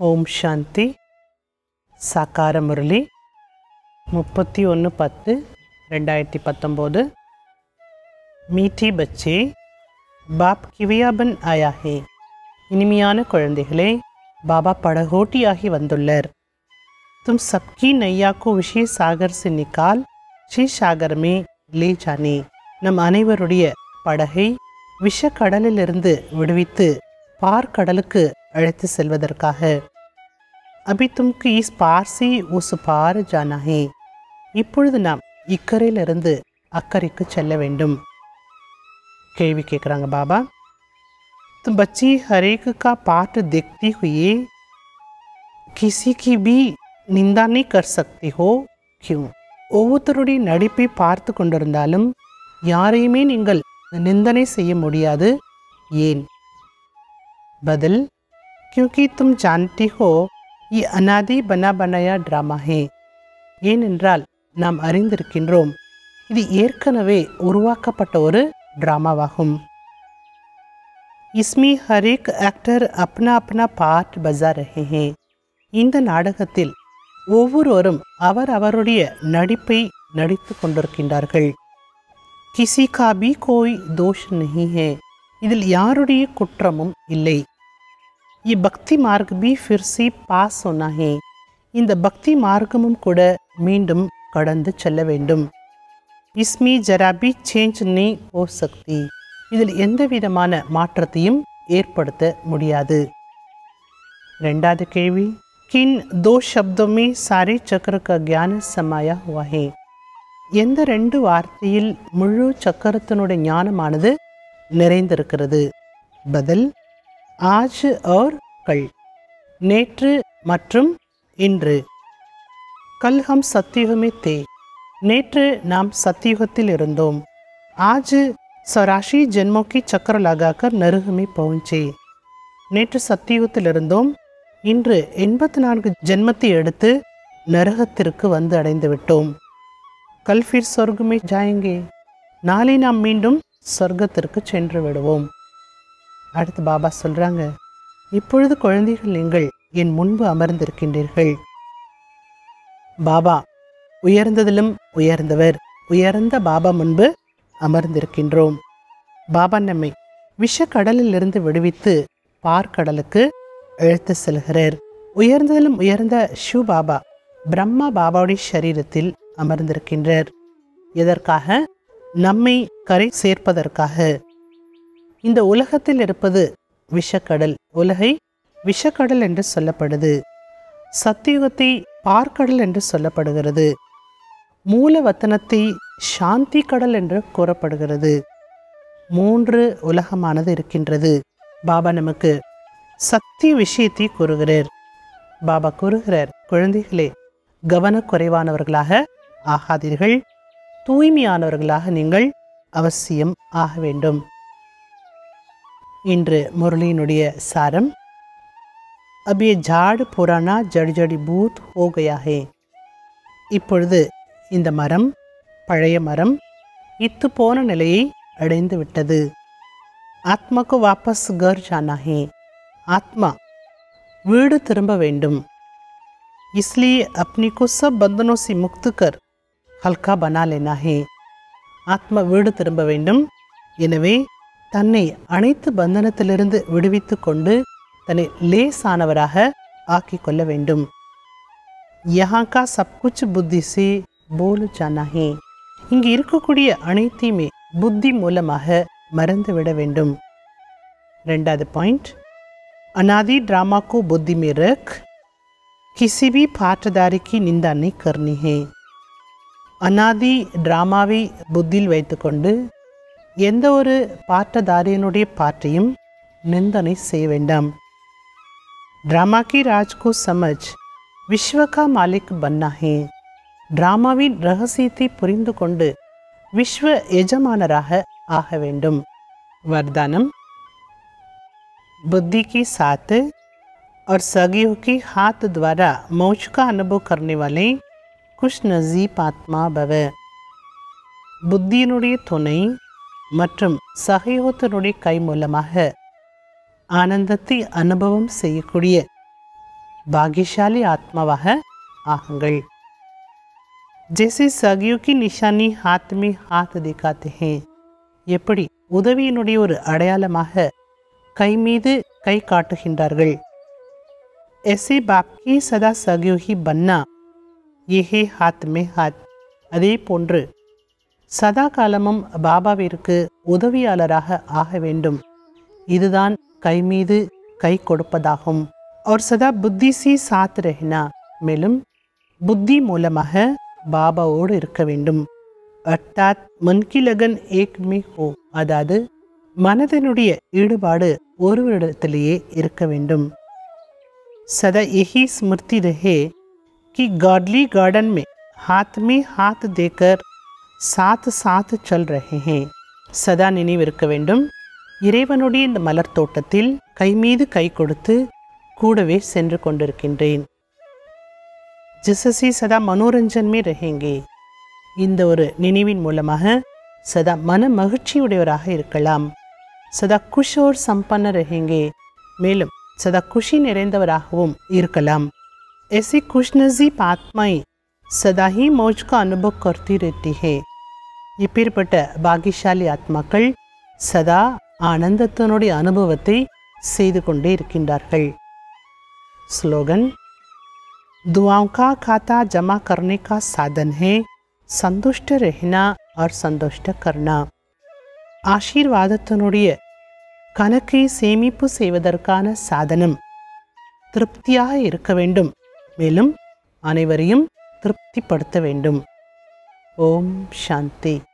ஓம் சாந்தி சாக்கார முரளி முப்பத்தி ஒன்று பத்து ரெண்டாயிரத்தி பத்தொம்போது மீட்டி பச்சே பாப் கிவியாபன் ஆயா ஹே இனிமையான குழந்தைகளே பாபா படகோட்டியாகி வந்துள்ளார் तुम सबकी नैया को विशेष सागर से निकाल ஸ்ரீ சாகர் மே லே ஜானே நம் அனைவருடைய படகை விஷக்கடலிலிருந்து விடுவித்து பார்க்கடலுக்கு அழைத்து செல்வதற்காக அபி தும்க்கு இஸ் பார்சி உஸ் பார் ஜானா ஹே இப்பொழுது நாம் இக்கரையிலிருந்து அக்கறைக்கு செல்ல வேண்டும் கேள்வி கேட்குறாங்க பாபா तुम बच्ची हरेक का पाठ देखती हुई किसी की भी நிந்தா நீ கர் சக்தி ஹோ கியூ ஒவ்வொருத்தருடைய நடிப்பை பார்த்து கொண்டிருந்தாலும் யாரையுமே நீங்கள் நிந்தனை செய்ய முடியாது ஏன் பதில் क्योंकि तुम जानती हो ये अनादि बना बनाया ड्रामा है ஏனென்றால் நாம் அறிந்திருக்கின்றோம் இது ஏற்கனவே உருவாக்கப்பட்ட ஒரு டிராமாவாகும் इसमें हर एक एक्टर अपना अपना पार्ट बजा रहे हैं இந்த நாடகத்தில் ஒவ்வொருவரும் அவர் அவருடைய நடிப்பை நடித்து கொண்டிருக்கின்றார்கள் கிசி கா பி கோய் தோஷ் நஹி ஹே இதில் யாருடைய குற்றமும் இல்லை இப்பக்தி மார்க் பி ஃபிர்சி பாஸ் சொன்னா ஹே இந்த பக்தி மார்க்கமும் கூட மீண்டும் கடந்து செல்ல வேண்டும் இஸ்மி ஜராபி சேஞ்ச் நீ ஓ சக்தி இதில் எந்த விதமான மாற்றத்தையும் ஏற்படுத்த முடியாது ரெண்டாவது கேள்வி किन दो शब्दों में सारे चक्र का ज्ञान समाया हुआ है எந்த ரெண்டு வார்த்தையில் முழு சக்கரத்தினுடைய ஞானமானது நிறைந்திருக்கிறது பதில் ஆஜ் और கல் நேற்று மற்றும் இன்று கல் ஹம் சத்தியுகமே தே நேற்று நாம் சத்தியுகத்தில் இருந்தோம் आज சராசி ஜென்மோ கி சக்கர லகாக்கர் நருகமே பவுஞ்சே நேற்று சத்தியுகத்தில் இருந்தோம் இன்று எண்பத்தி நான்கு ஜென்மத்தை எடுத்து நரகத்திற்கு வந்து அடைந்து விட்டோம் கல்ஃபீர் சொர்க்கமே ஜாயங்கே நாளை நாம் மீண்டும் சொர்க்கத்திற்கு சென்று விடுவோம் அடுத்து பாபா சொல்றாங்க இப்பொழுது குழந்தைகள் நீங்கள் என் முன்பு அமர்ந்திருக்கின்றீர்கள் பாபா உயர்ந்ததிலும் உயர்ந்தவர் உயர்ந்த பாபா முன்பு அமர்ந்திருக்கின்றோம் பாபா நம்மை விஷக்கடலிலிருந்து விடுவித்து பார்க்கடலுக்கு இழுத்து செல்கிறார் உயர்ந்ததிலும் உயர்ந்த ஷிவ பாபா பிரம்மா பாபாவுடைய சரீரத்தில் அமர்ந்திருக்கின்றார் எதற்காக நம்மை கரை சேர்ப்பதற்காக இந்த உலகத்தில் இருப்பது விஷக்கடல் உலகை விஷக்கடல் என்று சொல்லப்படுது சத்தியுகத்தை பார்க்கடல் என்று சொல்லப்படுகிறது மூலவத்தனத்தை சாந்தி கடல் என்று கூறப்படுகிறது மூன்று உலகமானது இருக்கின்றது பாபா நமக்கு சக்தி விஷயத்தை கூறுகிறார் பாபா கூறுகிறார் குழந்தைகளே கவனக்குறைவானவர்களாக ஆகாதீர்கள் தூய்மையானவர்களாக நீங்கள் அவசியம் ஆக வேண்டும் இன்று முரளியினுடைய சாரம் अब ये झाड़ पुराना जड़ जड़ी बूत हो गया है இப்பொழுது இந்த மரம் பழைய மரம் இத்து போன நிலையை அடைந்து விட்டது ஆத்மாக்கு வாபஸ் கர் ஜானா ஹே ஆத்மா வீடு திரும்ப வேண்டும் इसलिए अपनी को सब बंधनों से मुक्त कर हल्का बना लेना है ஆத்மா வீடு திரும்ப வேண்டும் எனவே தன்னை அனைத்து பந்தனத்திலிருந்து விடுவித்து கொண்டு தன்னை லேசானவராக ஆக்கிக் கொள்ள வேண்டும் யஹா கா சப் குச் புத்தி சே போல் ஜானா ஹே இங்கு இருக்கக்கூடிய அனைத்தையுமே புத்தி மூலமாக மறந்து விட வேண்டும் ரெண்டாவது பாயிண்ட் अनादि ड्रामा को बुद्धि में रख किसी भी पाठदारी की निंदा नहीं करनी है அனாதி டிராமாவை புத்தியில் வைத்துக்கொண்டு எந்த ஒரு பாட்டதாரியனுடைய பாட்டையும் நிந்தனை செய்ய வேண்டாம் ड्रामा की राज को समझ विश्व का मालिक बनना है டிராமாவின் ரகசியத்தை புரிந்து கொண்டு விஸ்வ எஜமானராக ஆக வேண்டும் वरदानम बुद्धि के साथ और सगियों के हाथ द्वारा मोक्ष का अनुभव करने वाले कुछ नजीब आत्मा भव புத்தியினுடைய துணை மற்றும் சகயோகத்தினுடைய கை மூலமாக ஆனந்தத்தை அனுபவம் செய்யக்கூடிய பாகியசாலி ஆத்மாவாக ஆகுங்கள் जैसे सगियों की निशानी हाथ में हाथ दिखाते हैं எப்படி உதவியினுடைய ஒரு அடையாளமாக கை மீது கை காட்டுகின்றார்கள் ऐसे बाप की सदा सगियोही बनना ये है हाथ में हाथ அதே போன்று சதா காலமும் பாபாவிற்கு உதவியாளராக ஆக வேண்டும் இதுதான் கை மீது கை கொடுப்பதாகும் और सदा புத்தி சி சாத் ரஹ்னா மேலும் புத்தி மூலமாக பாபாவோடு இருக்க வேண்டும் அர்த்தாத் மன்கி லகன் ஏக் மே ஹோ அதாவது மனதனுடைய ஈடுபாடு ஒருவரிடத்திலேயே இருக்க வேண்டும் सदा यही स्मृति रहे कि गॉडली गार्डन में हाथ में हाथ देकर साथ साथ चल रहे हैं சதா நினைவிருக்க வேண்டும் இறைவனுடைய இந்த மலர் தோட்டத்தில் கை மீது கை கொடுத்து கூடவே சென்று கொண்டிருக்கின்றேன் ஜிசசி சதா மனோரஞ்சன் மே ரஹேங்கே இந்த ஒரு நினைவின் மூலமாக சதா மன மகிழ்ச்சியுடையவராக இருக்கலாம் சதா குஷோர் சம்பன்ன ரஹேங்கே மேலும் சதா குஷி நிறைந்தவராகவும் இருக்கலாம் ऐसी खुशनसीब आत्माएं सदा ही मौज का अनुभव करती रहती है இப்பேற்பட்ட பாகியசாலி ஆத்மாக்கள் சதா ஆனந்தத்தினுடைய அனுபவத்தை செய்து கொண்டே இருக்கின்றார்கள் ஸ்லோகன் दुआओं का खाता जमा करने का साधन है संतुष्ट रहना और संतुष्ट करना ஆசீர்வாதத்தினுடைய கணக்கை சேமிப்பு செய்வதற்கான சாதனம் திருப்தியாக இருக்க வேண்டும் மேலும் அனைவரையும் திருப்திப்படுத்த வேண்டும் ஓம் சாந்தி